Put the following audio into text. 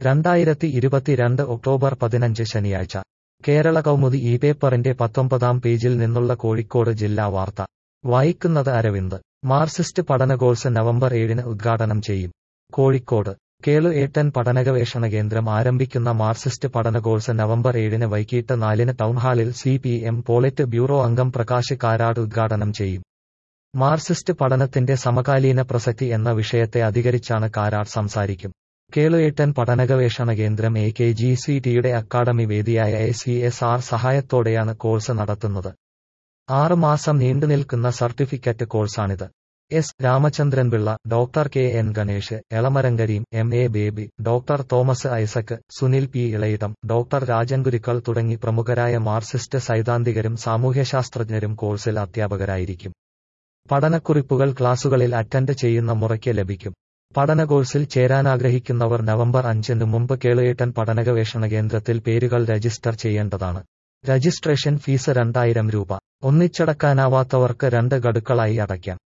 രണ്ടായിരത്തി ഇരുപത്തിരണ്ട് ഒക്ടോബർ പതിനഞ്ച് ശനിയാഴ്ച കേരള കൗമുദി ഈ പേപ്പറിന്റെ പത്തൊമ്പതാം പേജിൽ നിന്നുള്ള കോഴിക്കോട് ജില്ലാ വാർത്ത വായിക്കുന്നത് അരവിന്ദ് മാർസിസ്റ്റ് പഠന കോഴ്സ് നവംബർ ഏഴിന് ഉദ്ഘാടനം ചെയ്യും കോഴിക്കോട് കേളു ഏട്ടൻ പഠനഗവേഷണ കേന്ദ്രം ആരംഭിക്കുന്ന മാർസിസ്റ്റ് പഠന കോഴ്സ് നവംബർ ഏഴിന് വൈകിട്ട് നാലിന് ടൗൺഹാളിൽ C P M polit bureau അംഗം പ്രകാശ് കാരാട് ഉദ്ഘാടനം ചെയ്യും മാർസിസ്റ്റ് പഠനത്തിന്റെ സമകാലീന പ്രസക്തി എന്ന വിഷയത്തെ അധികരിച്ചാണ് കാരാട് സംസാരിക്കും കേളുയേട്ടൻ പഠനഗവേഷണ കേന്ദ്രം എ കെ ജി സി ടിയുടെ അക്കാദമി വേദിയായ എ സി എസ് ആർ സഹായത്തോടെയാണ് കോഴ്സ് നടത്തുന്നത് ആറ് മാസം നീണ്ടുനിൽക്കുന്ന സർട്ടിഫിക്കറ്റ് കോഴ്സാണിത് S Ramachandran Pillai doctor K N Ganesh Elamaram Kareem M A Baby doctor Thomas Isaac Sunil P Ilayidom doctor Rajan Gurukkal തുടങ്ങി പ്രമുഖരായ മാർക്സിസ്റ്റ് സൈദ്ധാന്തികരും സാമൂഹ്യശാസ്ത്രജ്ഞരും കോഴ്സിൽ അധ്യാപകരായിരിക്കും പഠനക്കുറിപ്പുകൾ ക്ലാസുകളിൽ അറ്റൻഡ് ചെയ്യുന്ന മുറയ്ക്ക് ലഭിക്കും പഠന കോഴ്സിൽ ചേരാനാഗ്രഹിക്കുന്നവർ നവംബർ അഞ്ചിന് മുമ്പ് കേളുയേട്ടൻ പഠനഗവേഷണ കേന്ദ്രത്തിൽ പേരുകൾ രജിസ്റ്റർ ചെയ്യേണ്ടതാണ് രജിസ്ട്രേഷൻ ഫീസ് രണ്ടായിരം രൂപ ഒന്നിച്ചടക്കാനാവാത്തവർക്ക് രണ്ട് ഗഡുക്കളായി അടയ്ക്കാം